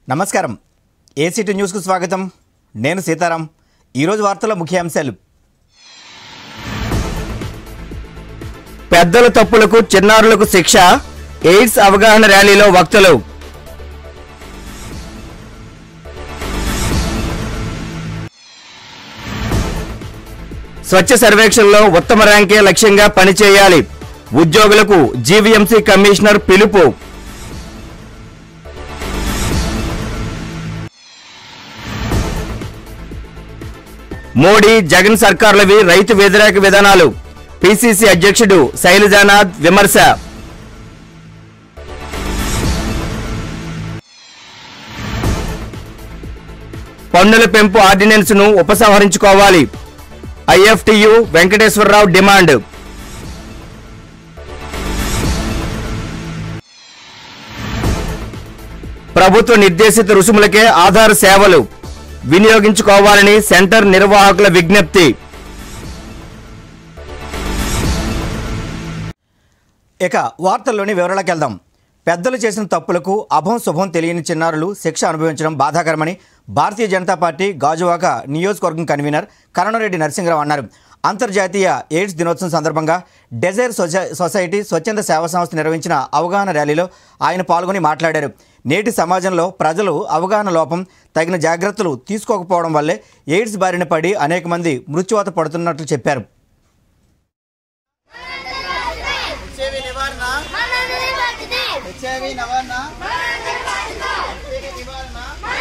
నమస్కారం ఏసీటీ న్యూస్కు స్వాగతం నేను సీతారాం ఈరోజు వార్తల ముఖ్యాంశాలు పెద్దల తప్పులకు చిన్నారులకు శిక్ష ఎయిడ్స్ అవగాహన ర్యాలీలో వక్తలు స్వచ్ఛ సర్వేక్షణలో ఉత్తమ ర్యాంకే లక్ష్యంగా పనిచేయాలి ఉద్యోగులకు జీవీఎంసీ కమిషనర్ పిలుపు మోడీ జగన్ సర్కార్లవి రైతు వ్యతిరేక విధానాలు పిసిసి అధ్యక్షుడు శైలజానాథ్ విమర్శ పన్నుల పెంపు ఆర్డినెన్స్ ను ఉపసంహరించుకోవాలి ఐఎఫ్టియు వెంకటేశ్వరరావు డిమాండ్ ప్రభుత్వ నిర్దేశిత రుసుములకే ఆధార్ సేవలు వినియోగించుకోవాలని సెంటర్ నిర్వాహకుల విజ్ఞప్తి ఇక వార్తల్లోని వివరాలకు వెళ్దాం పెద్దలు చేసిన తప్పులకు అభం శుభం తెలియని చిన్నారులు శిక్ష అనుభవించడం బాధాకరమని భారతీయ జనతా పార్టీ గాజువాక నియోజకవర్గం కన్వీనర్ కరణరెడ్డి నరసింహరావు అన్నారు అంతర్జాతీయ ఎయిడ్స్ దినోత్సవం సందర్భంగా డెజైర్ సొసై- సొసైటీ స్వచ్ఛంద సేవా సంస్థ నిర్వహించిన అవగాహన ర్యాలీలో ఆయన పాల్గొని మాట్లాడారు నేటి సమాజంలో ప్రజలు అవగాహన లోపం తగిన జాగ్రత్తలు తీసుకోకపోవడం వల్లే ఎయిడ్స్ బారిన పడి అనేక మంది మృత్యువాత పడుతున్నట్లు చెప్పారు హెచ్ఐవి నివారణ హెచ్ఐవి నివారణ హెచ్ఐవి నివారణ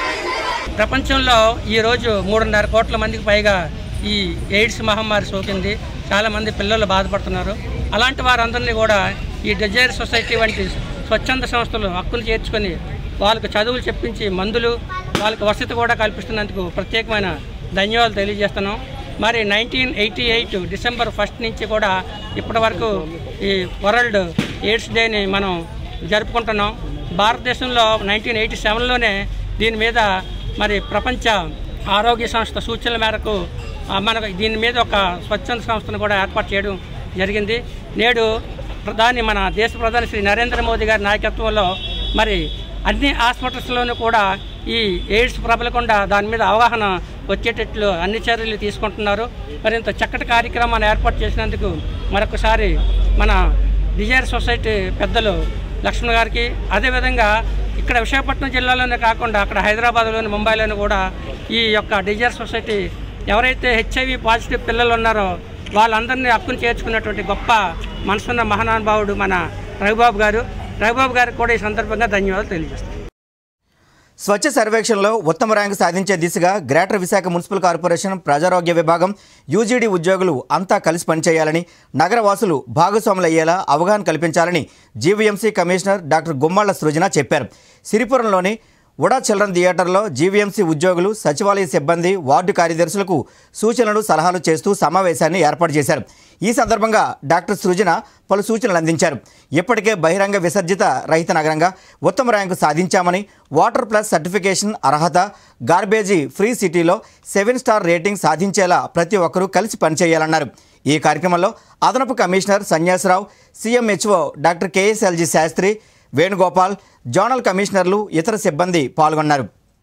ప్రపంచంలో ఈరోజు మూడున్నర కోట్ల మందికి పైగా ఈ ఎయిడ్స్ మహమ్మారి సోకింది చాలామంది పిల్లలు బాధపడుతున్నారు అలాంటి వారందరినీ కూడా ఈ డిజైర్ సొసైటీ వంటి స్వచ్ఛంద సంస్థలు హక్కును చేర్చుకొని వాళ్ళకు చదువులు చెప్పించి మందులు వాళ్ళకి వసతి కూడా కల్పిస్తున్నందుకు ప్రత్యేకమైన ధన్యవాదాలు తెలియజేస్తున్నాం మరి nineteen eighty eight December first నుంచి కూడా ఇప్పటి వరకు ఈ వరల్డ్ ఎయిడ్స్ డేని మనం జరుపుకుంటున్నాం భారతదేశంలో నైన్టీన్ ఎయిటీ సెవెన్లోనే దీని మీద మరి ప్రపంచ ఆరోగ్య సంస్థ సూచనల మేరకు ఆ, మనకు దీని మీద ఒక స్వచ్ఛంద సంస్థను కూడా ఏర్పాటు చేయడం జరిగింది నేడు ప్రధాని మన దేశ ప్రధాని శ్రీ నరేంద్ర మోదీ గారి నాయకత్వంలో మరి అన్ని హాస్పిటల్స్లోనూ కూడా ఈ ఎయిడ్స్ ప్రబలకుండా దాని మీద అవగాహన వచ్చేటట్లు అన్ని చర్యలు తీసుకుంటున్నారు మరింత చక్కటి కార్యక్రమాన్ని ఏర్పాటు చేసినందుకు మరొకసారి మన డిజైర్ సొసైటీ పెద్దలు లక్ష్మణ్ గారికి అదేవిధంగా ఇక్కడ విశాఖపట్నం జిల్లాలోనే కాకుండా అక్కడ హైదరాబాద్లోని ముంబైలోని కూడా ఈ యొక్క డిజైర్ సొసైటీ ఎవరైతే హెచ్ఐవి పాజిటివ్ పిల్లలు ఉన్నారో వాళ్ళందరినీ హక్కును చేర్చుకున్నటువంటి గొప్ప మనసున్న మహానుభావుడు మన రఘుబాబు గారు రఘుబాబు గారికి కూడా ఈ సందర్భంగా ధన్యవాదాలు తెలియజేస్తాను స్వచ్ఛ సర్వేక్షణలో ఉత్తమ ర్యాంకు సాధించే దిశగా గ్రేటర్ విశాఖ మున్సిపల్ కార్పొరేషన్ ప్రజారోగ్య విభాగం యూజీడీ ఉద్యోగులు అంతా కలిసి పనిచేయాలని నగరవాసులు భాగస్వాములయ్యేలా అవగాహన కల్పించాలని GVMC commissioner doctor Gummalla Srujana చెప్పారు సిరిపురంలోని ఉడా చిల్డ్రన్ థియేటర్లో జీవీఎంసీ ఉద్యోగులు సచివాలయ సిబ్బంది వార్డు కార్యదర్శులకు సూచనలు సలహాలు చేస్తూ సమావేశాన్ని ఏర్పాటు చేశారు ఈ సందర్భంగా డాక్టర్ సృజన పలు సూచనలు అందించారు ఇప్పటికే బహిరంగ విసర్జిత రహిత నగరంగా ఉత్తమ ర్యాంకు సాధించామని వాటర్ ప్లస్ సర్టిఫికేషన్ అర్హత గార్బేజీ ఫ్రీ సిటీలో సెవెన్ స్టార్ రేటింగ్ సాధించేలా ప్రతి ఒక్కరూ కలిసి పనిచేయాలన్నారు ఈ కార్యక్రమంలో అదనపు commissioner Sanyasarao CMHO doctor KSLG Sastry Venugopal zonal కమిషనర్లు ఇతర సిబ్బంది పాల్గొన్నారు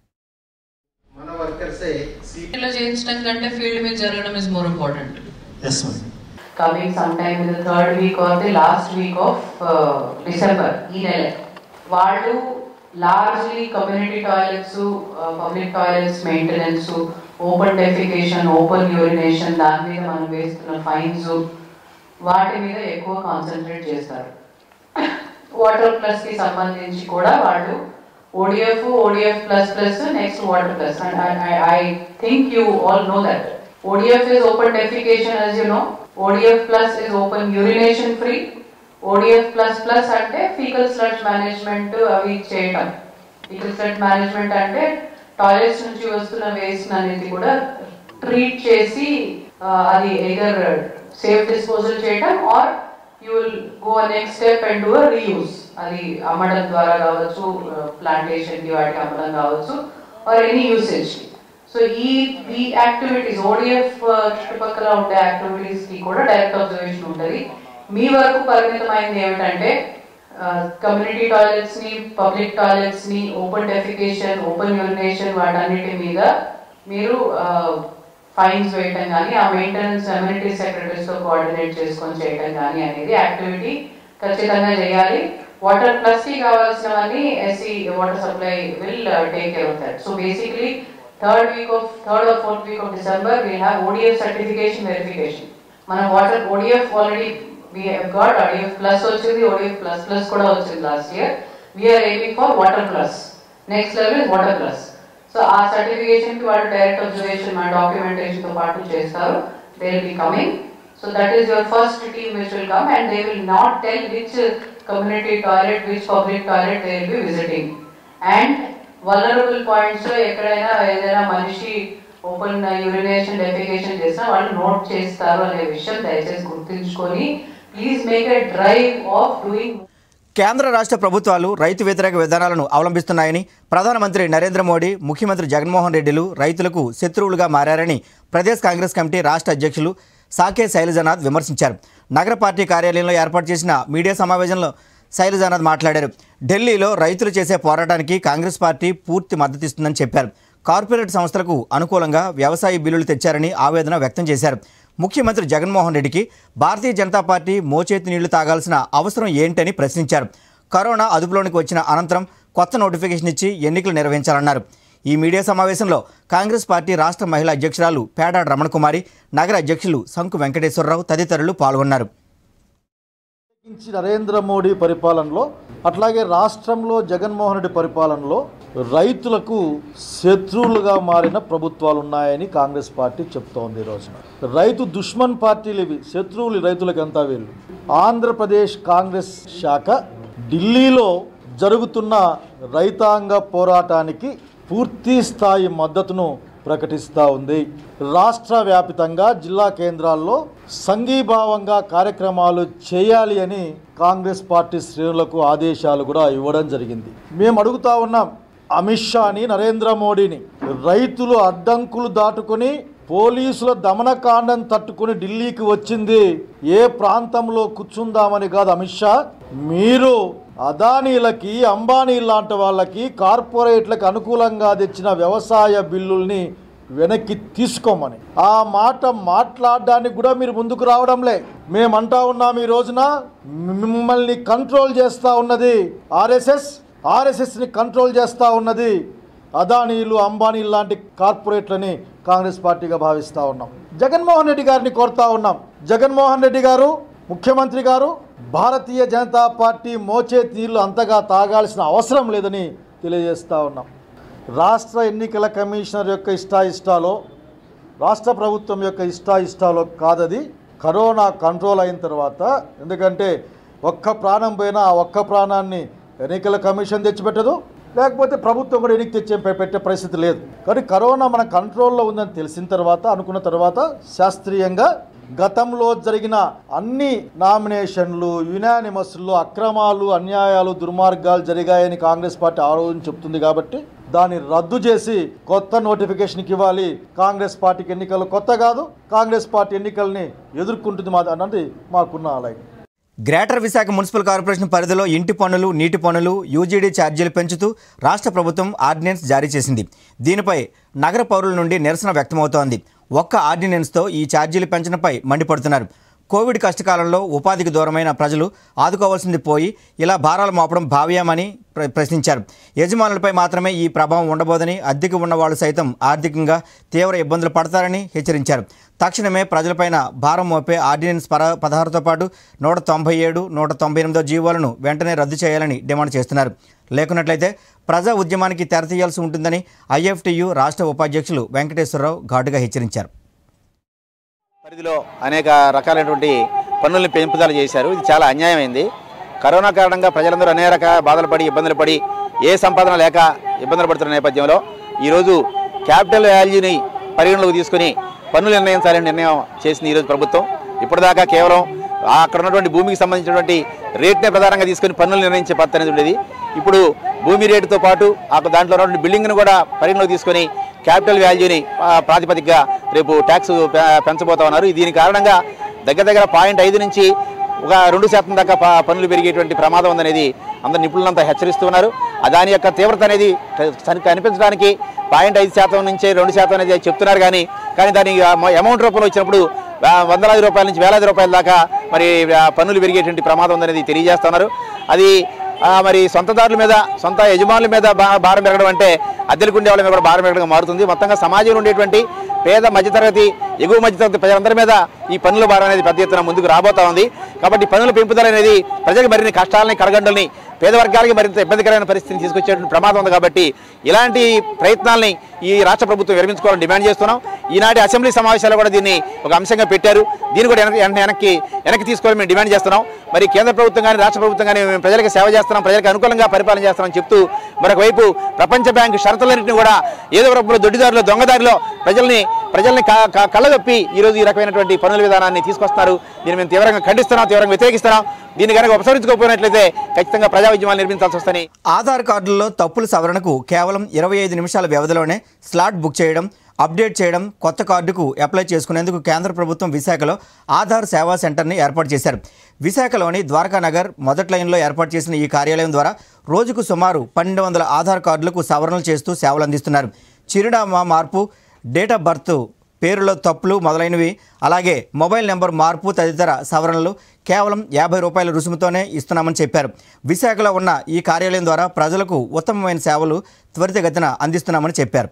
మన వర్కర్సే లో చేయించడం కంటే ఫీల్డ్ మీద జరగడం is more important yes ma'am coming sometime in the third week or the last week of uh, December ఈ నెల వాళ్ళు largely community toilets public toilets maintenance open defecation open urination దాని మీద మనం వేస్తున్న ఫైన్స్ వాటి మీద ఎక్కువ కాన్సన్ట్రేట్ చేస్తారు వాటర్ ప్లస్ కి సంబంధించి కూడా వాళ్ళు ODF ODF plus plus next water plus and I think you all know that ODF is open defecation as you know. ODF plus is open urination free. ODF plus plus అంటే fecal sludge management అవి చేయటం fecal sludge management అంటే toilets నుంచి వస్తున్న waste అనేది కూడా treat చేసి ఆ, అది ఎయిదర్ సేఫ్ డిస్పోజల్ చేయటం or you will go next step and do reuse అది అమ్మడం ద్వారా కావచ్చు ప్లాంటేషన్ కి వాటికి అమ్మడం కావచ్చు ఆర్ ఎనీ యూసేజ్ సో ఈ ఈ యాక్టివిటీస్ ఓడిఎఫ్ చుట్టుపక్కల ఉండే యాక్టివిటీస్ కి కూడా డైరెక్ట్ అబ్జర్వేషన్ ఉంటుంది మీ వరకు పరిమితమైంది ఏమిటంటే కమ్యూనిటీ టాయిలెట్స్ ని పబ్లిక్ టాయిలెట్స్ ని ఓపెన్ డెఫికేషన్ ఓపెన్ యూరినేషన్ వాటన్నిటి మీద మీరు ఫైన్స్ వేయటం కానీ ఆ మెయింటెనెన్స్ అమ్యూనిటీ సెక్రటరీస్ తో కోఆర్డినేట్ చేసుకొని చేయటం కానీ అనేది యాక్టివిటీ ఖచ్చితంగా చేయాలి వాటర్ ప్లస్ కి కావాల్సినవన్నీ SE water supply will take care of that so basically third week of third or fourth week of December we have ODF certification verification మన water ODF already we have got ODF plus వచ్చింది ODF plus plus కూడా వచ్చింది last year we're aiming for water plus next level is water plus so ఆ certification కి వాళ్ళు direct observation మన documentation తో పాటు చేస్తారు they will be coming so that is your first team which will come and they will not tell which community toilet which public toilet they will be visiting and vulnerable points లో ఎక్కడైనా ఏదైనా మనిషి open urination defecation చేసినా వాళ్ళు note చేస్తారు అనే విషయం దయచేసి గుర్తుంచుకొని please make a drive of doing కేంద్ర రాష్ట్ర ప్రభుత్వాలు రైతు వ్యతిరేక విధానాలను అవలంబిస్తున్నాయని ప్రధానమంత్రి నరేంద్ర మోడీ ముఖ్యమంత్రి జగన్మోహన్ రెడ్డిలు రైతులకు శత్రువులుగా మారారని ప్రదేశ్ కాంగ్రెస్ కమిటీ రాష్ట్ర అధ్యక్షులు సాకే శైలజనాథ్ విమర్శించారు నగర పార్టీ కార్యాలయంలో ఏర్పాటు చేసిన మీడియా సమావేశంలో శైలజానాథ్ మాట్లాడారు ఢిల్లీలో రైతులు చేసే పోరాటానికి కాంగ్రెస్ పార్టీ పూర్తి మద్దతిస్తుందని చెప్పారు కార్పొరేట్ సంస్థలకు అనుకూలంగా వ్యవసాయ బిల్లులు తెచ్చారని ఆవేదన వ్యక్తం చేశారు ముఖ్యమంత్రి జగన్మోహన్ రెడ్డికి భారతీయ జనతా పార్టీ మోచేతి నీళ్లు తాగాల్సిన అవసరం ఏంటని ప్రశ్నించారు కరోనా అదుపులోనికి వచ్చిన అనంతరం కొత్త నోటిఫికేషన్ ఇచ్చి ఎన్నికలు నిర్వహించాలన్నారు ఈ మీడియా సమావేశంలో కాంగ్రెస్ పార్టీ రాష్ట్ర మహిళా అధ్యక్షురాలు పేడాడ రమణకుమారి నగర అధ్యక్షులు సంకు వెంకటేశ్వరరావు తదితరులు పాల్గొన్నారు ప్రత్యేకించి నరేంద్ర మోడీ పరిపాలనలో అట్లాగే రాష్ట్రంలో జగన్మోహన్ రెడ్డి పరిపాలనలో రైతులకు శత్రువులుగా మారిన ప్రభుత్వాలు ఉన్నాయని కాంగ్రెస్ పార్టీ చెప్తోంది ఈ రోజున రైతు దుష్మన్ పార్టీలు ఇవి శత్రువులు రైతులకు అంతా వీళ్ళు ఆంధ్రప్రదేశ్ కాంగ్రెస్ శాఖ ఢిల్లీలో జరుగుతున్న రైతాంగ పోరాటానికి పూర్తి స్థాయి మద్దతును ప్రకటిస్తూ ఉంది రాష్ట్ర వ్యాపితంగా జిల్లా కేంద్రాల్లో సంఘీభావంగా కార్యక్రమాలు చేయాలి అని కాంగ్రెస్ పార్టీ శ్రేణులకు ఆదేశాలు కూడా ఇవ్వడం జరిగింది మేము అడుగుతా ఉన్నాం అమిత్ షాని నరేంద్ర మోడీని రైతులు అడ్డంకులు దాటుకొని పోలీసుల దమనకాండం తట్టుకుని ఢిల్లీకి వచ్చింది ఏ ప్రాంతంలో కూర్చుందామని కాదు అమిత్ షా మీరు అదానీలకి అంబానీ లాంటి వాళ్ళకి కార్పొరేట్లకు అనుకూలంగా తెచ్చిన వ్యవసాయ బిల్లుల్ని వెనక్కి తీసుకోమని ఆ మాట మాట్లాడడానికి కూడా మీరు ముందుకు రావడంలే మేమంటా ఉన్నాం ఈ రోజున మిమ్మల్ని కంట్రోల్ చేస్తూ ఉన్నది ఆర్ఎస్ఎస్ ఆర్ఎస్ఎస్ని కంట్రోల్ చేస్తూ ఉన్నది అదానీలు అంబానీలు లాంటి కార్పొరేట్లని కాంగ్రెస్ పార్టీగా భావిస్తూ ఉన్నాం జగన్మోహన్ రెడ్డి గారిని కోరుతా ఉన్నాం జగన్మోహన్ రెడ్డి గారు ముఖ్యమంత్రి గారు భారతీయ జనతా పార్టీ మోచేతి నీళ్లు అంతగా తాగాల్సిన అవసరం లేదని తెలియజేస్తూ ఉన్నాం రాష్ట్ర ఎన్నికల కమిషనర్ యొక్క ఇష్టాయిష్టాలో రాష్ట్ర ప్రభుత్వం యొక్క ఇష్టాయిష్టాలో కాదది కరోనా కంట్రోల్ అయిన తర్వాత ఎందుకంటే ఒక్క ప్రాణం పోయినా ఆ ఒక్క ప్రాణాన్ని ఎన్నికల కమిషన్ తెచ్చిపెట్టదు లేకపోతే ప్రభుత్వం కూడా ఎన్నిక తెచ్చే పె- పెట్టే పరిస్థితి లేదు కానీ కరోనా మన కంట్రోల్లో ఉందని తెలిసిన తర్వాత అనుకున్న తర్వాత శాస్త్రీయంగా గతంలో జరిగిన అన్ని నామినేషన్లు యునానిమస్లు అక్రమాలు అన్యాయాలు దుర్మార్గాలు జరిగాయని కాంగ్రెస్ పార్టీ ఆ రోజు చెప్తుంది కాబట్టి దాన్ని రద్దు చేసి కొత్త నోటిఫికేషన్కి ఇవ్వాలి కాంగ్రెస్ పార్టీకి ఎన్నికలు కొత్త కాదు కాంగ్రెస్ పార్టీ ఎన్నికల్ని ఎదుర్కొంటుంది మా అన్నది మాకున్న ఆలయం గ్రేటర్ విశాఖ మున్సిపల్ కార్పొరేషన్ పరిధిలో ఇంటి పన్నులు నీటి పన్నులు యూజీడీ ఛార్జీలు పెంచుతూ రాష్ట్ర ప్రభుత్వం ఆర్డినెన్స్ జారీ చేసింది దీనిపై నగర పౌరుల నుండి నిరసన వ్యక్తమవుతోంది ఒక్క ఆర్డినెన్స్తో ఈ ఛార్జీలు పెంచడంపై మండిపడుతున్నారు కోవిడ్ కష్టకాలంలో ఉపాధికి దూరమైన ప్రజలు ఆదుకోవాల్సింది పోయి ఇలా భారాలు మోపడం భావ్యమని ప్ర- ప్రశ్నించారు యజమానులపై మాత్రమే ఈ ప్రభావం ఉండబోదని అద్దెకు ఉన్న వాళ్ళు సైతం ఆర్థికంగా తీవ్ర ఇబ్బందులు పడతారని హెచ్చరించారు తక్షణమే ప్రజలపైన భారం మోపే ఆర్డినెన్స్ పర పదహారుతో పాటు నూట తొంభై ఏడు నూట తొంభై ఎనిమిదో జీవోలను వెంటనే రద్దు చేయాలని డిమాండ్ చేస్తున్నారు లేకున్నట్లయితే ప్రజా ఉద్యమానికి తెరతీయాల్సి ఉంటుందని ఐఎఫ్టియు రాష్ట్ర ఉపాధ్యక్షులు వెంకటేశ్వరరావు ఘాటుగా హెచ్చరించారు పరిధిలో అనేక రకాలైనటువంటి పన్నుల్ని పెంపుదల చేశారు ఇది చాలా అన్యాయమైంది కరోనా కారణంగా ప్రజలందరూ అనేక రకాల బాధలు పడి ఇబ్బందులు పడి ఏ సంపాదన లేక ఇబ్బందులు పడుతున్న నేపథ్యంలో ఈరోజు క్యాపిటల్ వాల్యూని పరిగణలోకి తీసుకుని పన్నులు నిర్ణయించాలని నిర్ణయం చేసింది ఈరోజు ప్రభుత్వం ఇప్పటిదాకా కేవలం ఆ అక్కడ ఉన్నటువంటి భూమికి సంబంధించినటువంటి రేట్నే ప్రధానంగా తీసుకొని పన్నులు నిర్ణయించే పద్ధతి అనేది ఉండేది ఇప్పుడు భూమి రేటుతో పాటు ఆ దాంట్లో ఉన్నటువంటి బిల్డింగ్ను కూడా పరిగణలోకి తీసుకొని క్యాపిటల్ వాల్యూని ఆ, ప్రాతిపదికగా రేపు ట్యాక్స్ పె- పెంచబోతా ఉన్నారు దీని కారణంగా దగ్గర దగ్గర పాయింట్ ఐదు నుంచి ఒక రెండు శాతం దాకా ప- పన్నులు పెరిగేటువంటి ప్రమాదం ఉందనేది అందరు నిపుణులంతా హెచ్చరిస్తున్నారు ఆ దాని యొక్క తీవ్రత అనేది క- కనిపించడానికి పాయింట్ ఐదు శాతం నుంచి రెండు శాతం అనేది చెప్తున్నారు కానీ కానీ దాని అమౌంట్ రూపంలో వచ్చినప్పుడు ఆ, వందలాది రూపాయల నుంచి వేలాది రూపాయల దాకా మరి ఆ, పన్నులు పెరిగేటువంటి ప్రమాదం ఉందనేది తెలియజేస్తున్నారు అది ఆ, మరి సొంతదారుల మీద సొంత యజమానుల మీద భా- భారం పెరగడం అంటే అద్దెలకు ఉండే వాళ్ళ మీద కూడా భారం పెరగడం మారుతుంది మొత్తంగా సమాజంలో ఉండేటువంటి పేద మధ్యతరగతి ఎగువ మధ్యతరగతి ప్రజలందరి మీద ఈ పన్నుల భారం అనేది పెద్ద ఎత్తున ముందుకు రాబోతా ఉంది కాబట్టి పన్నుల పెంపుదల అనేది ప్రజలకు మరిన్ని కష్టాలని కడగండల్ని పేద వర్గాలకి మరింత ఇబ్బందికరమైన పరిస్థితిని తీసుకొచ్చేటువంటి ప్రమాదం ఉంది కాబట్టి ఇలాంటి ప్రయత్నాల్ని ఈ రాష్ట్ర ప్రభుత్వం విరమించుకోవాలని డిమాండ్ చేస్తున్నాం ఈనాటి అసెంబ్లీ సమావేశాలు కూడా దీన్ని ఒక అంశంగా పెట్టారు దీన్ని కూడా వెనక్కి వెనక్కి- వెనక్కి వెనక్కి తీసుకోవాలని మేము డిమాండ్ చేస్తున్నాం మరి కేంద్ర ప్రభుత్వం కానీ రాష్ట్ర ప్రభుత్వం కానీ మేము ప్రజలకు సేవ చేస్తున్నాం ప్రజలకు అనుకూలంగా పరిపాలన చేస్తున్నాం చెప్తూ మరొక వైపు ప్రపంచ బ్యాంకు షరతులన్నింటినీ కూడా ఏదో ఒక రూపంలో దొడ్డిదారిలో దొంగదారిలో ప్రజల్ని ప్రజల్ని క- క- కళ్ళగప్పి ఈరోజు ఈ రకమైనటువంటి పనుల విధానాన్ని తీసుకొస్తున్నారు దీన్ని మేము తీవ్రంగా ఖండిస్తున్నాం తీవ్రంగా వ్యతిరేకిస్తున్నాం దీన్ని కనుక ఉపసంహరించుకోకపోయినట్లయితే ఖచ్చితంగా ప్రజా ఉద్యమాలు నిర్మించాల్సి వస్తాయి ఆధార్ కార్డుల్లో తప్పుల సవరణకు కేవలం ఇరవై ఐదు నిమిషాల వ్యవధిలోనే స్లాట్ బుక్ చేయడం అప్డేట్ చేయడం కొత్త కార్డుకు అప్లై చేసుకునేందుకు కేంద్ర ప్రభుత్వం విశాఖలో ఆధార్ సేవా సెంటర్ని ఏర్పాటు చేశారు విశాఖలోని ద్వారకానగర్ మొదటి లైన్లో ఏర్పాటు చేసిన ఈ కార్యాలయం ద్వారా రోజుకు సుమారు పన్నెండు వందల ఆధార్ కార్డులకు సవరణలు చేస్తూ సేవలు అందిస్తున్నారు చిరునామా మార్పు డేట్ ఆఫ్ బర్త్ పేరులో తప్పులు మొదలైనవి అలాగే మొబైల్ నెంబర్ మార్పు తదితర సవరణలు కేవలం యాభై రూపాయల రుసుముతోనే ఇస్తున్నామని చెప్పారు విశాఖలో ఉన్న ఈ కార్యాలయం ద్వారా ప్రజలకు ఉత్తమమైన సేవలు త్వరితగతిన అందిస్తున్నామని చెప్పారు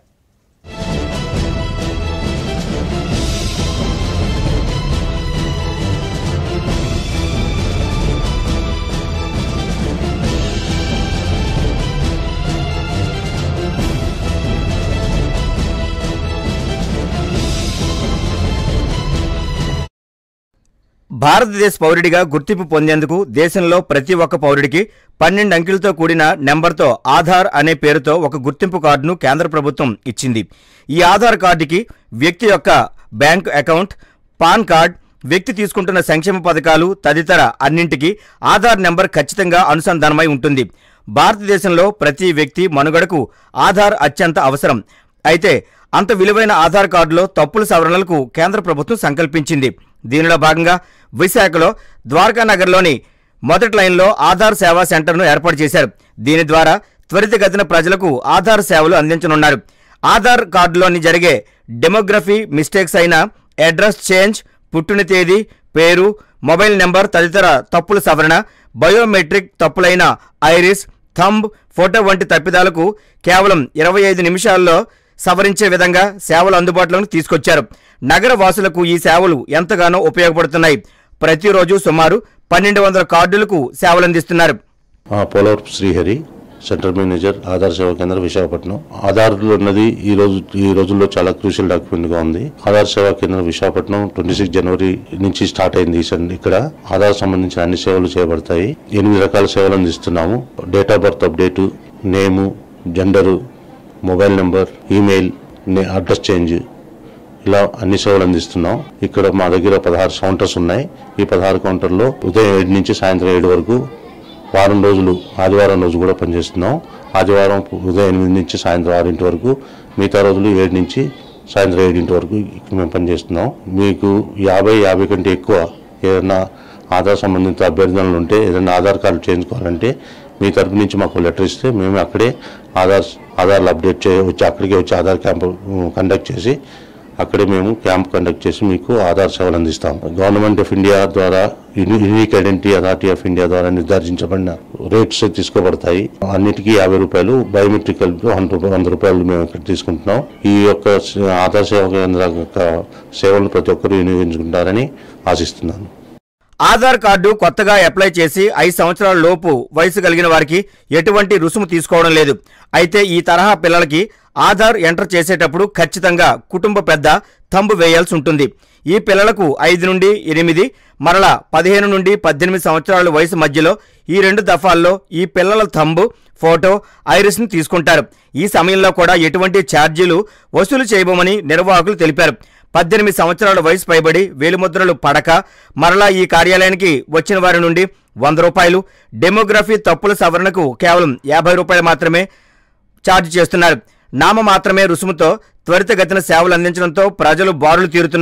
భారతదేశ పౌరుడిగా గుర్తింపు పొందేందుకు దేశంలో ప్రతి ఒక్క పౌరుడికి పన్నెండు అంకెలతో కూడిన నెంబర్తో ఆధార్ అనే పేరుతో ఒక గుర్తింపు కార్డును కేంద్ర ప్రభుత్వం ఇచ్చింది ఈ ఆధార్ కార్డుకి వ్యక్తి యొక్క బ్యాంక్ అకౌంట్ పాన్ కార్డ్ వ్యక్తి తీసుకుంటున్న సంక్షేమ పథకాలు తదితర అన్నింటికి ఆధార్ నెంబర్ ఖచ్చితంగా అనుసంధానమై ఉంటుంది భారతదేశంలో ప్రతి వ్యక్తి మనుగడకు ఆధార్ అత్యంత అవసరం అయితే అంత విలువైన ఆధార్ కార్డులో తప్పుల సవరణలకు కేంద్ర ప్రభుత్వం సంకల్పించింది దీనిలో భాగంగా విశాఖలో ద్వారకా నగర్లోని మొదటి లైన్లో ఆధార్ సేవా సెంటర్ను ఏర్పాటు చేశారు దీని ద్వారా త్వరితగతిన ప్రజలకు ఆధార్ సేవలు అందించనున్నారు ఆధార్ కార్డులోని జరిగే డెమోగ్రఫీ మిస్టేక్స్ అయిన అడ్రస్ చేంజ్ పుట్టిన తేదీ పేరు మొబైల్ నెంబర్ తదితర తప్పుల సవరణ బయోమెట్రిక్ తప్పులైన ఐరిస్ థంబ్ ఫోటో వంటి తప్పిదాలకు కేవలం ఇరవై ఐదు నిమిషాల్లో సవరించే విధంగా సేవలు అందుబాటులోకి తీసుకొచ్చారు నగర వాసులకు ఈ సేవలు ఎంతగానో ఉపయోగపడుతున్నాయి ప్రతిరోజు సుమారు పన్నెండు వందల కార్డులకు సేవలు అందిస్తున్నారు ఆ, పోలవరపు శ్రీహరి సెంట్రల్ మేనేజర్ ఆధార్ సేవా కేంద్రం విశాఖపట్నం ఆధార్ ఉన్నది ఈ రోజు ఈ రోజుల్లో చాలా క్రూషియల్ డాక్యుమెంట్ గా ఉంది ఆధార్ సేవా కేంద్రం విశాఖపట్నం ట్వంటీ సిక్స్ జనవరి నుంచి స్టార్ట్ అయింది ఈ సన్- ఇక్కడ ఆధార్ సంబంధించిన అన్ని సేవలు చేయబడతాయి ఎనిమిది రకాల సేవలు అందిస్తున్నాము date of birth update name gender mobile number email నే- అడ్రస్ చేంజ్ ఇలా అన్ని సేవలు అందిస్తున్నాం ఇక్కడ మా దగ్గర పదహారు కౌంటర్స్ ఉన్నాయి ఈ పదహారు కౌంటర్లో ఉదయం ఏడు నుంచి సాయంత్రం ఏడు వరకు వారం రోజులు ఆదివారం రోజు కూడా పనిచేస్తున్నాం ఆదివారం ఉదయం ఎనిమిది నుంచి సాయంత్రం ఆరింటి వరకు మిగతా రోజులు ఏడు నుంచి సాయంత్రం ఏడింటి వరకు ఇక్కడ మేము పనిచేస్తున్నాం మీకు యాభై యాభై కంటే ఎక్కువ ఏదైనా ఆధార్ సంబంధిత అభ్యర్థనలు ఉంటే ఏదైనా ఆధార్ కార్డు చేయించుకోవాలంటే మీ తరపు నుంచి మాకు లెటర్ ఇస్తే మేము అక్కడే ఆధార్ ఆధార్లు అప్డేట్ చే వచ్చి అక్కడికే వచ్చి ఆధార్ క్యాంప్ కండక్ట్ చేసి అక్కడే మేము క్యాంప్ కండక్ట్ చేసి మీకు ఆధార్ సేవలు అందిస్తాం గవర్నమెంట్ ఆఫ్ ఇండియా ద్వారా unique identity authority of India ద్వారా నిర్ధారించబడిన రేట్స్ తీసుకోబడతాయి అన్నిటికీ యాభై రూపాయలు బయోమెట్రిక్ వంద రూపాయలు వంద రూపాయలు మేము ఇక్కడ తీసుకుంటున్నాం ఈ యొక్క స- ఆధార్ సేవా కేంద్రం యొక్క సేవలను ప్రతి ఒక్కరూ వినియోగించుకుంటారని ఆశిస్తున్నాను ఆధార్ కార్డు కొత్తగా అప్లై చేసి ఐదు సంవత్సరాల లోపు వయసు కలిగిన వారికి ఎటువంటి రుసుము తీసుకోవడం లేదు అయితే ఈ తరహా పిల్లలకి ఆధార్ ఎంటర్ చేసేటప్పుడు ఖచ్చితంగా కుటుంబ పెద్ద థంబ్ వేయాల్సి ఉంటుంది ఈ పిల్లలకు ఐదు నుండి ఎనిమిది మరలా పదిహేను నుండి పద్దెనిమిది సంవత్సరాల వయసు మధ్యలో ఈ రెండు దఫాల్లో ఈ పిల్లల థంబ్ ఫోటో ఐరిస్ని తీసుకుంటారు ఈ సమయంలో కూడా ఎటువంటి ఛార్జీలు వసూలు చేయబోమని నిర్వాహకులు తెలిపారు పద్దెనిమిది సంవత్సరాల వయసు పైబడి వేలిముద్రలు పడక మరలా ఈ కార్యాలయానికి వచ్చిన వారి నుండి వంద రూపాయలు డెమోగ్రఫీ తప్పుల సవరణకు కేవలం యాభై రూపాయలు మాత్రమే ఛార్జ్ చేస్తున్నారు నామ మాత్రమే రుసుముతో త్వరితగతిన సేవలు అందించడంతో ప్రజలు బారులు తీరుతున్నారు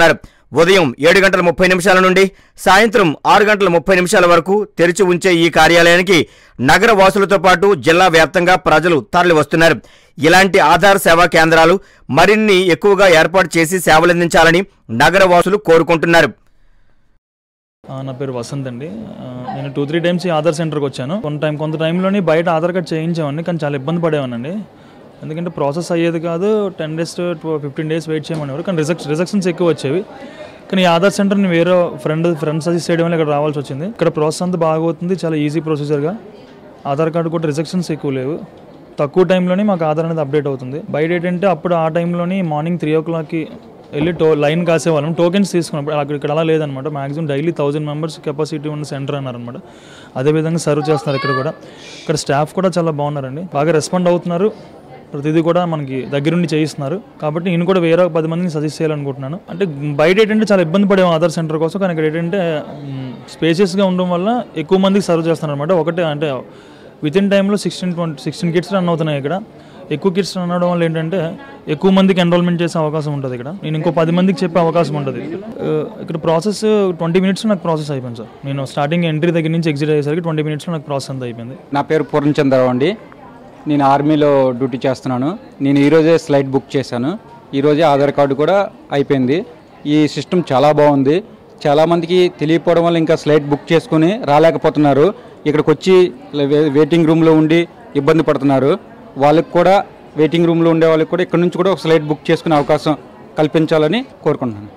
ఉదయం ఏడు గంటల ముప్పై నిమిషాల నుండి సాయంత్రం ఆరు గంటల ముప్పై నిమిషాల వరకు తెరిచి ఉంచే ఈ కార్యాలయానికి నగర వాసులతో పాటు జిల్లా వ్యాప్తంగా ప్రజలు తరలి వస్తున్నారు ఇలాంటి ఆధార్ సేవా కేంద్రాలు మరిన్ని ఎక్కువగా ఏర్పాటు చేసి సేవలందించాలని నగర వాసులు కోరుకుంటున్నారు ఆ, నా పేరు వసంత్ అండి ఆ, నేను టూ త్రీ టైమ్స్ ఈ ఆధార్ సెంటర్కి వచ్చాను కొంత టైం కొంత టైంలోని బయట ఆధార్ కార్డ్ చేయించామండి కానీ చాలా ఇబ్బంది పడేవానండి ఎందుకంటే ప్రాసెస్ అయ్యేది కాదు ten days fifteen days wait చేయమనేవారు కానీ రిజెక్ట్ రిజెక్షన్స్ ఎక్కువ వచ్చేవి కానీ ఈ ఆధార్ సెంటర్ని వేరే ఫ్రెండ్ ఫ్రెండ్ సజెస్ట్ చేయడం వల్ల ఇక్కడ రావాల్సి వచ్చింది ఇక్కడ ప్రాసెస్ అంతా బాగా అవుతుంది చాలా ఈజీ ప్రొసీజర్గా ఆధార్ కార్డు కూడా రిజెక్షన్స్ ఎక్కువ లేవు తక్కువ టైంలోనే మాకు ఆధార్ అనేది అప్డేట్ అవుతుంది బయట ఏంటంటే అప్పుడు ఆ టైంలోని మార్నింగ్ త్రీ ఓ క్లాక్కి వెళ్ళి టో లైన్ కాసేవాళ్ళం టోకెన్స్ తీసుకున్నప్పుడు అక్కడ ఇక్కడ అలా లేదనమాట maximum daily thousand members capacity ఉన్న సెంటర్ అన్నారనమాట అదేవిధంగా సర్వ్ చేస్తున్నారు ఇక్కడ కూడా ఇక్కడ స్టాఫ్ కూడా చాలా బాగున్నారండి బాగా రెస్పాండ్ అవుతున్నారు ప్రతిదీ కూడా మనకి దగ్గరుండి చేయిస్తున్నారు కాబట్టి నేను కూడా వేరే పది మందిని సజెస్ట్ చేయాలనుకుంటున్నాను అంటే బయట ఏంటంటే చాలా ఇబ్బంది పడేవాం ఆధార్ సెంటర్ కోసం కానీ ఇక్కడ ఏంటంటే స్పేసియస్గా ఉండడం వల్ల ఎక్కువ మందికి సర్వ్ చేస్తున్నారు అనమాట ఒకటే అంటే విత్ ఇన్ టైంలో sixteen twenty sixteen kits run అవుతున్నాయి ఇక్కడ ఎక్కువ కిట్స్ రన్ అవడం వల్ల ఏంటంటే ఎక్కువ మందికి ఎన్రోల్మెంట్ చేసే అవకాశం ఉంటుంది ఇక్కడ నేను ఇంకో పది మందికి చెప్పే అవకాశం ఉంటుంది ఆ, ఇక్కడ ప్రాసెస్ ట్వంటీ మినిట్స్ నాకు ప్రాసెస్ అయిపోయింది సార్ నేను స్టార్టింగ్ ఎంట్రీ దగ్గర నుంచి ఎగ్జిట్ అయ్యేసరికి ట్వంటీ మినిట్స్లో నాకు ప్రాసెస్ అంతా అయిపోయింది నా పేరు పూర్ణచంద్రరావు అండి నేను ఆర్మీలో డ్యూటీ చేస్తున్నాను నేను ఈరోజే స్లైడ్ బుక్ చేశాను ఈరోజే ఆధార్ కార్డు కూడా అయిపోయింది ఈ సిస్టమ్ చాలా బాగుంది చాలామందికి తెలియకపోవడం వల్ల ఇంకా స్లైడ్ బుక్ చేసుకుని రాలేకపోతున్నారు ఇక్కడికి వచ్చి వే- వెయిటింగ్ రూమ్లో ఉండి ఇబ్బంది పడుతున్నారు వాళ్ళకి కూడా వెయిటింగ్ రూమ్లో ఉండే వాళ్ళకి కూడా ఇక్కడ నుంచి కూడా ఒక స్లైడ్ బుక్ చేసుకునే అవకాశం కల్పించాలని కోరుకుంటున్నాను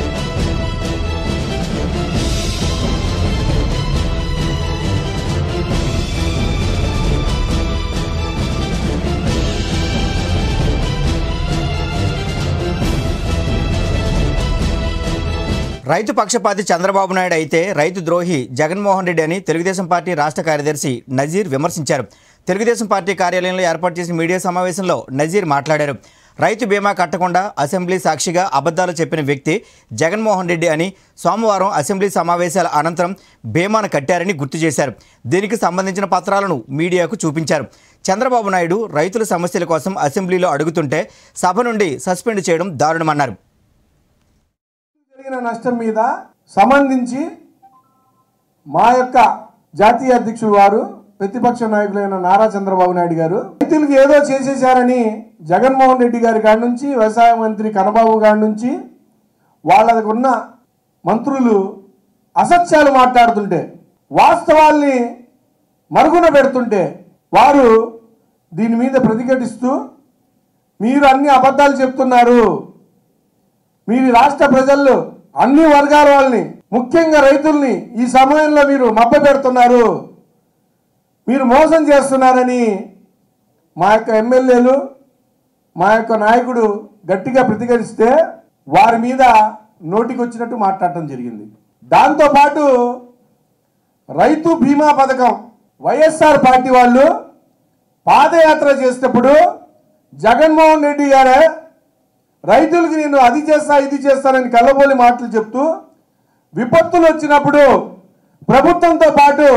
రైతు పక్షపాతి చంద్రబాబు నాయుడు అయితే రైతు ద్రోహి జగన్మోహన్ రెడ్డి అని తెలుగుదేశం పార్టీ రాష్ట్ర కార్యదర్శి నజీర్ విమర్శించారు తెలుగుదేశం పార్టీ కార్యాలయంలో ఏర్పాటు చేసిన మీడియా సమావేశంలో నజీర్ మాట్లాడారు రైతు బీమా కట్టకుండా అసెంబ్లీ సాక్షిగా అబద్ధాలు చెప్పిన వ్యక్తి జగన్మోహన్ రెడ్డి అని సోమవారం అసెంబ్లీ సమావేశాల అనంతరం బీమాను కట్టారని గుర్తు చేశారు దీనికి సంబంధించిన పత్రాలను మీడియాకు చూపించారు చంద్రబాబు నాయుడు రైతుల సమస్యల కోసం అసెంబ్లీలో అడుగుతుంటే సభ నుండి సస్పెండ్ చేయడం దారుణమన్నారు జరిగిన నష్టం మీద సంబంధించి మా యొక్క జాతీయ అధ్యక్షుడు వారు ప్రతిపక్ష నాయకులైన నారా చంద్రబాబు నాయుడు గారు రైతులకు ఏదో చేసేశారని జగన్మోహన్ రెడ్డి గారి కాడి నుంచి వ్యవసాయ మంత్రి కనబాబు గారి నుంచి వాళ్ళకు ఉన్న మంత్రులు అసత్యాలు మాట్లాడుతుంటే వాస్తవాల్ని మరుగున పెడుతుంటే వారు దీని మీద ప్రతిఘటిస్తూ మీరు అన్ని అబద్ధాలు చెప్తున్నారు మీరు రాష్ట్ర ప్రజల్లో అన్ని వర్గాల వాళ్ళని ముఖ్యంగా రైతుల్ని ఈ సమయంలో మీరు మభ్య పెడుతున్నారు మీరు మోసం చేస్తున్నారని మా యొక్క ఎమ్మెల్యేలు మా యొక్క నాయకుడు గట్టిగా ప్రతిఘటిస్తే వారి మీద నోటికి వచ్చినట్టు మాట్లాడటం జరిగింది దాంతోపాటు రైతు బీమా పథకం వైఎస్ఆర్ పార్టీ వాళ్ళు పాదయాత్ర చేసేటప్పుడు జగన్మోహన్ రెడ్డి గారే రైతులకి నేను అది చేస్తా ఇది చేస్తానని కళ్ళబోలి మాటలు చెప్తూ విపత్తులు వచ్చినప్పుడు ప్రభుత్వంతో పాటు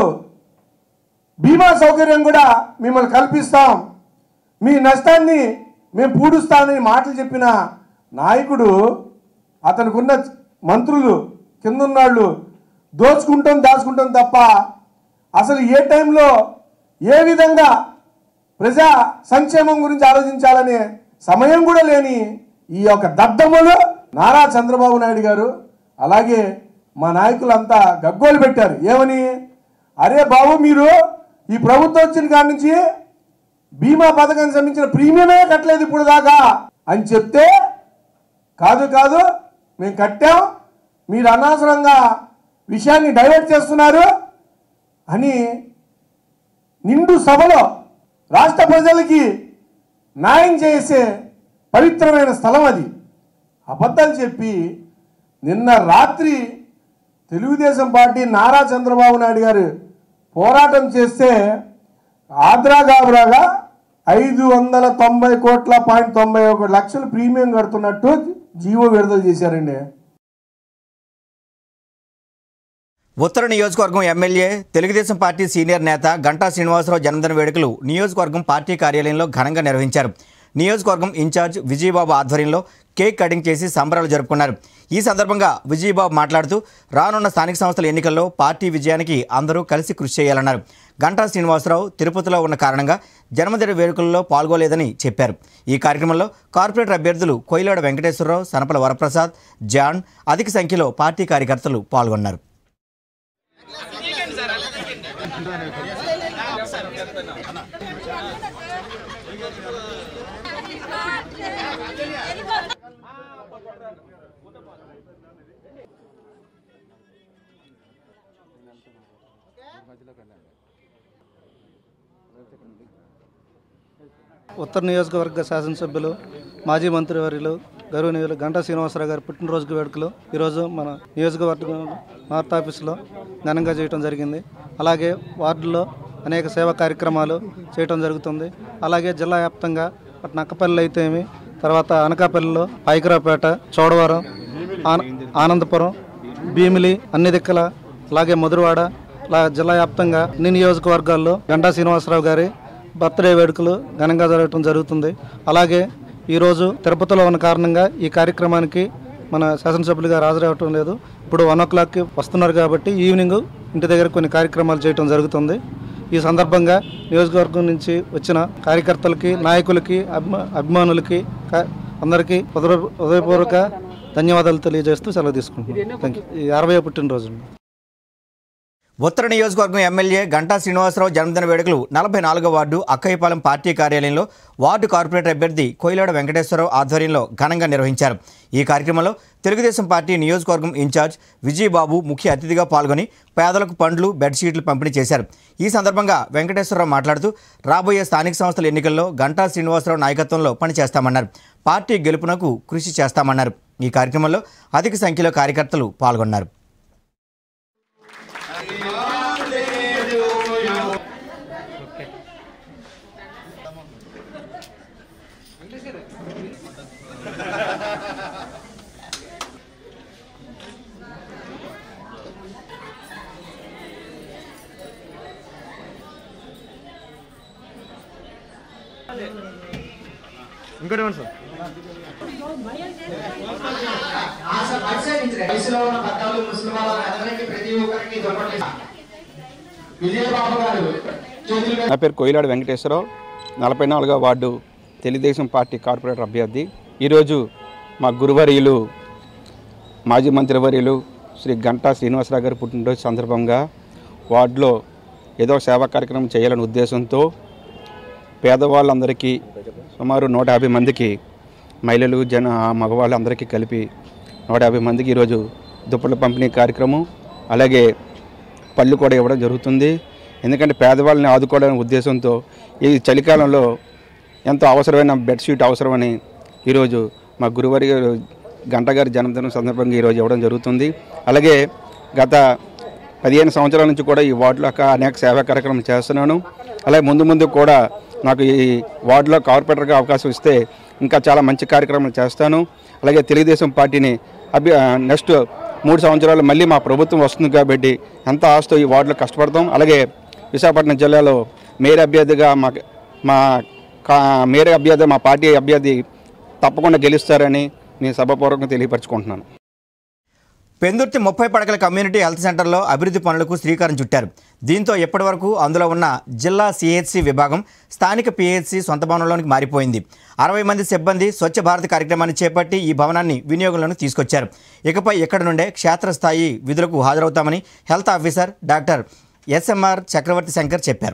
బీమా సౌకర్యం కూడా మిమ్మల్ని కల్పిస్తాం మీ నష్టాన్ని మేము పూడుస్తామని మాటలు చెప్పిన నాయకుడు అతనికి ఉన్న మంత్రులు కిందున్నాళ్ళు దోచుకుంటాం దాచుకుంటాం తప్ప అసలు ఏ టైంలో ఏ విధంగా ప్రజా సంక్షేమం గురించి ఆలోచించాలనే సమయం కూడా లేని ఈ యొక్క దద్దమ్మలు నారా చంద్రబాబు నాయుడు గారు అలాగే మా నాయకులంతా గగ్గోలు పెట్టారు ఏమని అరే బాబు మీరు ఈ ప్రభుత్వం వచ్చిన కాడి నుంచి బీమా పథకానికి సంబంధించిన ప్రీమియమే కట్టలేదు ఇప్పుడు దాకా అని చెప్తే కాదు కాదు మేము కట్టాం మీరు అనవసరంగా విషయాన్ని డైవర్ట్ చేస్తున్నారు అని నిండు సభలో రాష్ట్ర ప్రజలకి న్యాయం చేసే పవిత్రమైన స్థలం అది అబద్ధాలు చెప్పి నిన్న రాత్రి తెలుగుదేశం పార్టీ నారా చంద్రబాబు నాయుడు గారు పోరాటం చేస్తే ఆద్రా గాబరాగా ఐదు వందల తొంభై కోట్ల పాయింట్ తొంభై ఒక లక్షలు ప్రీమియం కడుతున్నట్టు జీవో విడుదల చేశారండి ఉత్తర నియోజకవర్గం ఎమ్మెల్యే తెలుగుదేశం పార్టీ సీనియర్ నేత గంటా శ్రీనివాసరావు జన్మదిన వేడుకలు నియోజకవర్గం పార్టీ కార్యాలయంలో ఘనంగా నిర్వహించారు నియోజకవర్గం ఇన్ఛార్జ్ విజయబాబు ఆధ్వర్యంలో కేక్ కటింగ్ చేసి సంబరాలు జరుపుకున్నారు ఈ సందర్భంగా విజయబాబు మాట్లాడుతూ రానున్న స్థానిక సంస్థల ఎన్నికల్లో పార్టీ విజయానికి అందరూ కలిసి కృషి చేయాలన్నారు గంటా శ్రీనివాసరావు తిరుపతిలో ఉన్న కారణంగా జన్మదిన వేడుకల్లో పాల్గొలేదని చెప్పారు ఈ కార్యక్రమంలో కార్పొరేటర్ అభ్యర్థులు కొయిలాడ వెంకటేశ్వరరావు సనపల వరప్రసాద్ జాన్ అధిక సంఖ్యలో పార్టీ కార్యకర్తలు పాల్గొన్నారు ఉత్తర నియోజకవర్గ శాసనసభ్యులు మాజీ మంత్రివర్యులు గౌరవనీయులు గంటా శ్రీనివాసరావు గారి పుట్టినరోజు వేడుకలు ఈరోజు మన నియోజకవర్గం నార్త్ ఆఫీస్లో ఘనంగా చేయడం జరిగింది అలాగే వార్డుల్లో అనేక సేవా కార్యక్రమాలు చేయటం జరుగుతుంది అలాగే జిల్లా వ్యాప్తంగా అటు నక్కపల్లి అయితేమి తర్వాత అనకాపల్లిలో పైకరాపేట చోడవరం ఆన ఆనందపురం భీమిలి అన్ని దిక్కల అలాగే మధురవాడ అలా జిల్లా వ్యాప్తంగా అన్ని నియోజకవర్గాల్లో గంటా శ్రీనివాసరావు గారి బర్త్డే వేడుకలు ఘనంగా జరగటం జరుగుతుంది అలాగే ఈరోజు తిరుపతిలో ఉన్న కారణంగా ఈ కార్యక్రమానికి మన శాసనసభ్యులుగా హాజరవటం లేదు ఇప్పుడు వన్ ఓ క్లాక్కి వస్తున్నారు కాబట్టి ఈవినింగ్ ఇంటి దగ్గర కొన్ని కార్యక్రమాలు చేయటం జరుగుతుంది ఈ సందర్భంగా నియోజకవర్గం నుంచి వచ్చిన కార్యకర్తలకి నాయకులకి అభిమా అభిమానులకి కా- అందరికీ హృదయ హృదయపూర్వక ధన్యవాదాలు తెలియజేస్తూ సెలవు తీసుకుంటున్నాను థ్యాంక్ యూ ఈ అరవై పుట్టినరోజు ఉత్తర నియోజకవర్గం ఎమ్మెల్యే గంటా శ్రీనివాసరావు జన్మదిన వేడుకలు నలభై నాలుగో వార్డు అక్కయ్యపాలెం పార్టీ కార్యాలయంలో వార్డు కార్పొరేటర్ అభ్యర్థి కోయిలాడ వెంకటేశ్వరరావు ఆధ్వర్యంలో ఘనంగా నిర్వహించారు ఈ కార్యక్రమంలో తెలుగుదేశం పార్టీ నియోజకవర్గం ఇన్ఛార్జ్ విజయబాబు ముఖ్య అతిథిగా పాల్గొని పేదలకు పండ్లు బెడ్షీట్లు పంపిణీ చేశారు ఈ సందర్భంగా వెంకటేశ్వరరావు మాట్లాడుతూ రాబోయే స్థానిక సంస్థల ఎన్నికల్లో గంటా శ్రీనివాసరావు నాయకత్వంలో పనిచేస్తామన్నారు పార్టీ గెలుపునకు కృషి చేస్తామన్నారు ఈ కార్యక్రమంలో అధిక సంఖ్యలో కార్యకర్తలు పాల్గొన్నారు ఇంకోటి ఇవ్వండి సార్ వయసులో ఉన్న పద్నాలుగు ముస్లిం వాళ్ళందరికీ ప్రతి ఒక్కరికి దుప్పట్లు విజయబాబు గారు చేతులు నా పేరు కోయిలాడు వెంకటేశ్వరరావు నలభై నాలుగో వార్డు తెలుగుదేశం పార్టీ కార్పొరేటర్ అభ్యర్థి ఈరోజు మా గురువర్యులు మాజీ మంత్రివర్యులు శ్రీ గంటా శ్రీనివాసరావు గారి పుట్టినరోజు సందర్భంగా వార్డులో ఏదో ఒక సేవా కార్యక్రమం చేయాలనే ఉద్దేశంతో పేదవాళ్ళందరికీ సుమారు నూట యాభై మందికి మహిళలు జన మగవాళ్ళందరికీ కలిపి నూట యాభై మందికి ఈరోజు దుప్పట్ల పంపిణీ కార్యక్రమం అలాగే పళ్ళు కూడా ఇవ్వడం జరుగుతుంది ఎందుకంటే పేదవాళ్ళని ఆదుకోవడానికి ఉద్దేశంతో ఈ చలికాలంలో ఎంతో అవసరమైన బెడ్షీట్ అవసరమని ఈరోజు మా గురువారి గారు గంట గారి జన్మదినం సందర్భంగా ఈరోజు ఇవ్వడం జరుగుతుంది అలాగే గత పదిహేను సంవత్సరాల నుంచి కూడా ఈ వార్డులో ఒక అనేక సేవా కార్యక్రమాలు చేస్తున్నాను అలాగే ముందు ముందు కూడా నాకు ఈ వార్డులో కార్పొరేటర్గా అవకాశం ఇస్తే ఇంకా చాలా మంచి కార్యక్రమాలు చేస్తాను అలాగే తెలుగుదేశం పార్టీని అభి నెక్స్ట్ మూడు సంవత్సరాలు మళ్ళీ మా ప్రభుత్వం వస్తుంది కాబట్టి ఎంత ఆస్తో ఈ వార్డులో కష్టపడతాం అలాగే విశాఖపట్నం జిల్లాలో మేయర్ అభ్యర్థిగా మా మా కా మేయర్ అభ్యర్థి మా పార్టీ అభ్యర్థి తప్పకుండా గెలుస్తారని నేను సభాపూర్వకంగా తెలియపరచుకుంటున్నాను పెందుర్తి ముప్పై పడకల కమ్యూనిటీ హెల్త్ సెంటర్లో అభివృద్ధి పనులకు శ్రీకారం చుట్టారు దీంతో ఇప్పటివరకు అందులో ఉన్న జిల్లా సిహెచ్సి విభాగం స్థానిక పిహెచ్సి సొంత భవనంలోనికి మారిపోయింది అరవై మంది సిబ్బంది స్వచ్ఛ భారత్ కార్యక్రమాన్ని చేపట్టి ఈ భవనాన్ని వినియోగంలోకి తీసుకొచ్చారు ఇకపై ఇక్కడ నుండే క్షేత్రస్థాయి విధులకు హాజరవుతామని health officer doctor SMR Chakravarthy Shankar చెప్పారు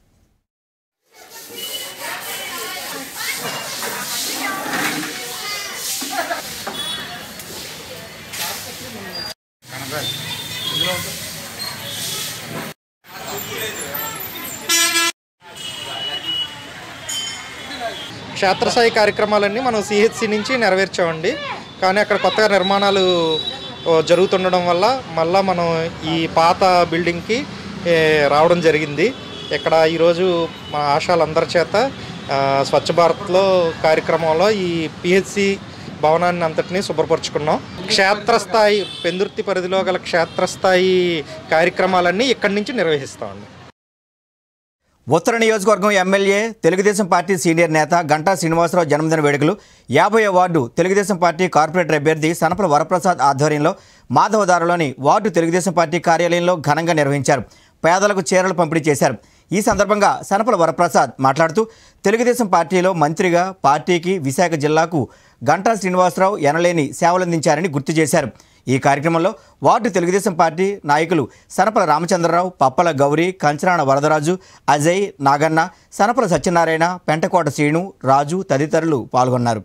క్షేత్రస్థాయి కార్యక్రమాలన్నీ మనం సిహెచ్సి నుంచి నెరవేర్చామండి కానీ అక్కడ కొత్తగా నిర్మాణాలు ఓ, జరుగుతుండడం వల్ల మళ్ళా మనం ఈ పాత బిల్డింగ్కి ఏ, రావడం జరిగింది ఇక్కడ ఈరోజు మా ఆశాలందరి చేత ఆ, స్వచ్ఛ భారత్లో కార్యక్రమంలో ఈ పిహెచ్సి భవనాన్ని అంతటినీ శుభ్రపరుచుకున్నాం క్షేత్రస్థాయి పెందుర్తి పరిధిలో గల క్షేత్రస్థాయి కార్యక్రమాలన్నీ ఇక్కడి నుంచి నిర్వహిస్తామండి ఉత్తర నియోజకవర్గం ఎమ్మెల్యే తెలుగుదేశం పార్టీ సీనియర్ నేత గంటా శ్రీనివాసరావు జన్మదిన వేడుకలు యాభై వార్డు తెలుగుదేశం పార్టీ కార్పొరేటర్ అభ్యర్థి సనపల వరప్రసాద్ ఆధ్వర్యంలో మాధవదారులోని వార్డు తెలుగుదేశం పార్టీ కార్యాలయంలో ఘనంగా నిర్వహించారు పేదలకు చీరలు పంపిణీ చేశారు ఈ సందర్భంగా సనపల వరప్రసాద్ మాట్లాడుతూ తెలుగుదేశం పార్టీలో మంత్రిగా పార్టీకి విశాఖ జిల్లాకు గంటా శ్రీనివాసరావు ఎనలేని సేవలందించారని గుర్తు చేశారు ఈ కార్యక్రమంలో వార్డు తెలుగుదేశం పార్టీ నాయకులు సనపల రామచంద్రరావు పప్పల గౌరీ కంచరాణ వరదరాజు అజయ్ నాగన్న సనపల సత్యనారాయణ పెంటకోట శ్రీను రాజు తదితరులు పాల్గొన్నారు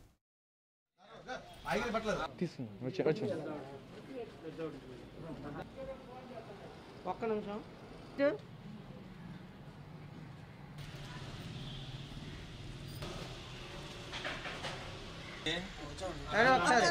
ఒక్క నిమిషం ఒకసారి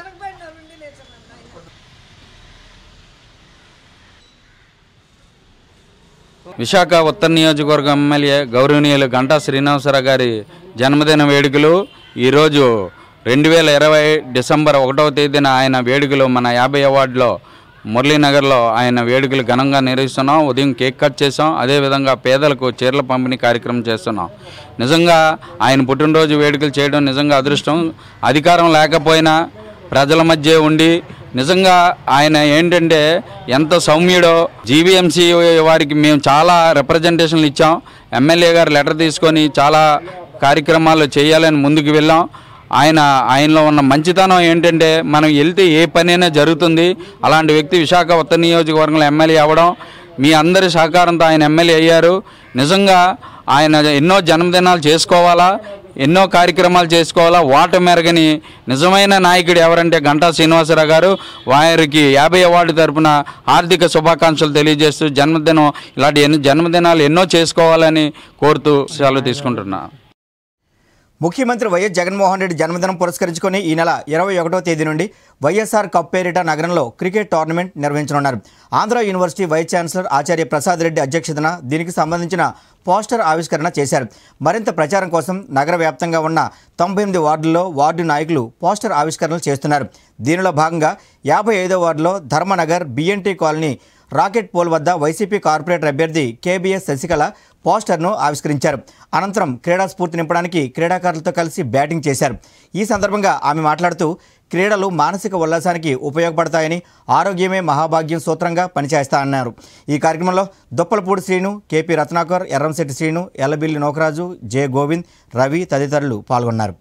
విశాఖ ఉత్తర నియోజకవర్గం ఎమ్మెల్యే గౌరవనీయులు గంటా శ్రీనివాసరావు గారి జన్మదిన వేడుకలు ఈరోజు రెండు వేల ఇరవై డిసెంబర్ ఒకటవ తేదీన ఆయన వేడుకలు మన యాభై వార్డులో మురళీనగర్లో ఆయన వేడుకలు ఘనంగా నిర్వహిస్తున్నాం ఉదయం కేక్ కట్ చేసాం అదేవిధంగా పేదలకు చీరల పంపిణీ కార్యక్రమం చేస్తున్నాం నిజంగా ఆయన పుట్టినరోజు వేడుకలు చేయడం నిజంగా అదృష్టం అధికారం లేకపోయినా ప్రజల మధ్య ఉండి నిజంగా ఆయన ఏంటంటే ఎంత సౌమ్యుడో జీవీఎంసీ వారికి మేము చాలా రిప్రజెంటేషన్లు ఇచ్చాం ఎమ్మెల్యే గారు లెటర్ తీసుకొని చాలా కార్యక్రమాలు చేయాలని ముందుకు వెళ్ళాం ఆయన ఆయనలో ఉన్న మంచితనం ఏంటంటే మనం వెళ్తే ఏ పనైనా జరుగుతుంది అలాంటి వ్యక్తి విశాఖ ఉత్తర నియోజకవర్గంలో ఎమ్మెల్యే అవ్వడం మీ అందరి సహకారంతో ఆయన ఎమ్మెల్యే అయ్యారు నిజంగా ఆయన ఎన్నో జన్మదినాలు చేసుకోవాలా ఎన్నో కార్యక్రమాలు చేసుకోవాలా వాట మెరగని నిజమైన నాయకుడు ఎవరంటే గంటా శ్రీనివాసరావు గారు వారికి యాభై అవార్డు తరపున ఆర్థిక శుభాకాంక్షలు తెలియజేస్తూ జన్మదినం ఇలాంటి ఎన్నో జన్మదినాలు ఎన్నో చేసుకోవాలని కోరుతూ సెలవు తీసుకుంటున్నా ముఖ్యమంత్రి వైఎస్ జగన్మోహన్ రెడ్డి జన్మదినం పురస్కరించుకొని ఈ నెల ఇరవై ఒకటో తేదీ నుండి వైఎస్ఆర్ కప్ పేరిట నగరంలో క్రికెట్ టోర్నమెంట్ నిర్వహించనున్నారు ఆంధ్ర యూనివర్సిటీ వైస్ ఛాన్సలర్ ఆచార్య ప్రసాద్ రెడ్డి అధ్యక్షతన దీనికి సంబంధించిన పోస్టర్ ఆవిష్కరణ చేశారు మరింత ప్రచారం కోసం నగర వ్యాప్తంగా ఉన్న తొంభై ఎనిమిది వార్డుల్లో వార్డు నాయకులు పోస్టర్ ఆవిష్కరణలు చేస్తున్నారు దీనిలో భాగంగా యాభై ఐదో వార్డులో Dharmanagar BNT colony rocket pole వద్ద వైసీపీ కార్పొరేటర్ అభ్యర్థి కేబీఎస్ శశికళ పోస్టర్ను ఆవిష్కరించారు అనంతరం క్రీడా స్ఫూర్తి నింపడానికి క్రీడాకారులతో కలిసి బ్యాటింగ్ చేశారు ఈ సందర్భంగా ఆమె మాట్లాడుతూ క్రీడలు మానసిక ఉల్లాసానికి ఉపయోగపడతాయని ఆరోగ్యమే మహాభాగ్యం సూత్రంగా పనిచేస్తా అన్నారు ఈ కార్యక్రమంలో దుప్పలపూడి శ్రీను కేపీ రత్నాకర్ ఎర్రంశెట్టి శ్రీను ఎల్లబిల్లి నోకరాజు జె గోవింద్ రవి తదితరులు పాల్గొన్నారు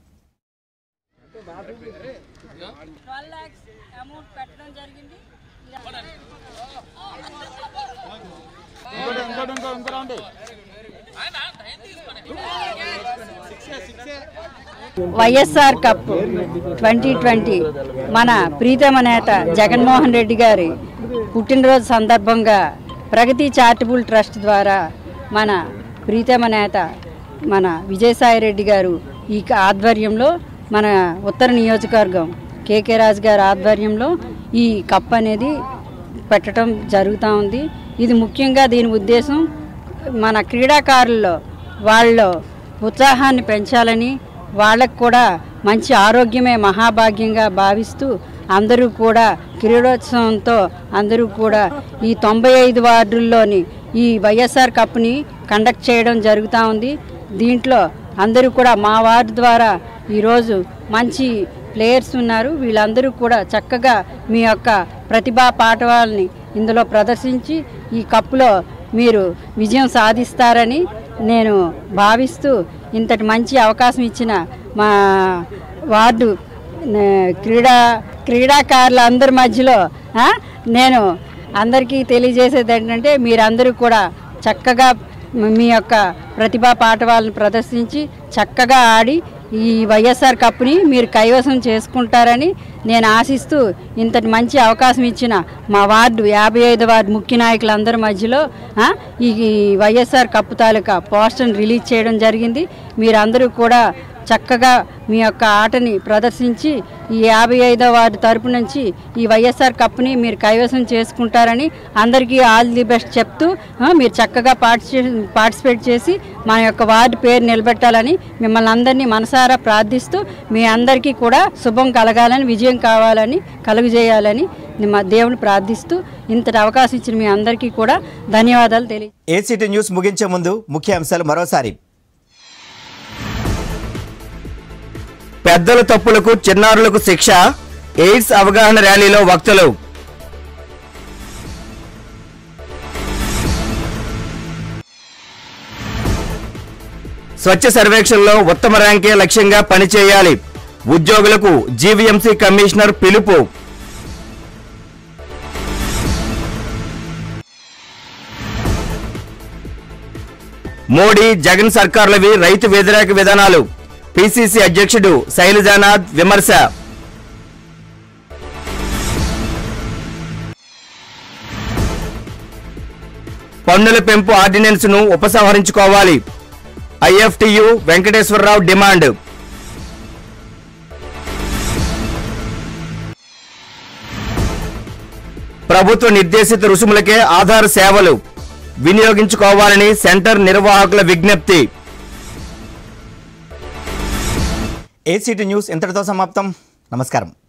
వైఎస్ఆర్ కప్ ట్వంటీ ట్వంటీ మన ప్రీతమ నేత జగన్మోహన్ రెడ్డి గారి పుట్టినరోజు సందర్భంగా ప్రగతి చారిటబుల్ ట్రస్ట్ ద్వారా మన ప్రీతమ నేత మన విజయసాయి రెడ్డి గారు ఈ ఆధ్వర్యంలో మన ఉత్తర నియోజకవర్గం కేకే రాజు గారి ఆధ్వర్యంలో ఈ కప్ అనేది పెట్టడం జరుగుతూ ఉంది ఇది ముఖ్యంగా దీని ఉద్దేశం మన క్రీడాకారుల్లో వాళ్ళ ఉత్సాహాన్ని పెంచాలని వాళ్ళకు కూడా మంచి ఆరోగ్యమే మహాభాగ్యంగా భావిస్తూ అందరూ కూడా క్రీడోత్సవంతో అందరూ కూడా ఈ తొంభై ఐదు వార్డుల్లోని ఈ వైఎస్ఆర్ కప్ని కండక్ట్ చేయడం జరుగుతూ ఉంది దీంట్లో అందరూ కూడా మా వార్డు ద్వారా ఈరోజు మంచి ప్లేయర్స్ ఉన్నారు వీళ్ళందరూ కూడా చక్కగా మీ యొక్క ప్రతిభా పాఠవాలని ఇందులో ప్రదర్శించి ఈ కప్పులో మీరు విజయం సాధిస్తారని నేను భావిస్తూ ఇంతటి మంచి అవకాశం ఇచ్చిన మా వార్డు నే- క్రీడా క్రీడాకారుల అందరి మధ్యలో ఆ, నేను అందరికీ తెలియజేసేది ఏంటంటే మీరందరూ కూడా చక్కగా మీ యొక్క ప్రతిభా పాఠవాలను ప్రదర్శించి చక్కగా ఆడి ఈ వైఎస్ఆర్ కప్ని మీరు కైవసం చేసుకుంటారని నేను ఆశిస్తూ ఇంతటి మంచి అవకాశం ఇచ్చిన మా వార్డు యాభై ఐదు వార్డు ముఖ్య నాయకులందరి మధ్యలో ఆ, ఈ ఈ వైఎస్ఆర్ కప్పు తాలూకా పోస్టర్ని రిలీజ్ చేయడం జరిగింది మీరందరూ కూడా చక్కగా మీ యొక్క ఆటని ప్రదర్శించి ఈ యాభై ఐదో వార్డు తరపు నుంచి ఈ వైఎస్ఆర్ కప్ని మీరు కైవసం చేసుకుంటారని అందరికీ ఆల్ ది బెస్ట్ చెప్తూ ఆ, మీరు చక్కగా పార్టిసిపే పార్టిసిపేట్ చేసి మన యొక్క వార్డు పేరు నిలబెట్టాలని మిమ్మల్ని అందరినీ మనసారా ప్రార్థిస్తూ మీ అందరికీ కూడా శుభం కలగాలని విజయం కావాలని కలుగజేయాలని మా దేవుని ప్రార్థిస్తూ ఇంతటి అవకాశం ఇచ్చిన మీ అందరికీ కూడా ధన్యవాదాలు తెలియ ఏసీటీ న్యూస్ ముగించే ముందు ముఖ్య అంశాలు మరోసారి పెద్దల తప్పులకు చిన్నారులకు శిక్ష ఎయిడ్స్ అవగాహన ర్యాలీలో వక్తలు స్వచ్ఛ సర్వేక్షణలో ఉత్తమ ర్యాంకే లక్ష్యంగా పనిచేయాలి ఉద్యోగులకు జీవీఎంసీ కమిషనర్ పిలుపు మోడీ జగన్ సర్కార్లవి రైతు వ్యతిరేక విధానాలు పిసిసి అధ్యక్షుడు శైలజానాథ్ విమర్శ పన్నుల పెంపు ఆర్డినెన్స్ ను ఉపసంహరించుకోవాలి ఐఎఫ్టియు వెంకటేశ్వరరావు డిమాండ్ ప్రభుత్వ నిర్దేశిత రుసుములకే ఆధార్ సేవలు వినియోగించుకోవాలని సెంటర్ నిర్వాహకుల విజ్ఞప్తి ఏసీటీ న్యూస్ ఇంతటితో సమాప్తం నమస్కారం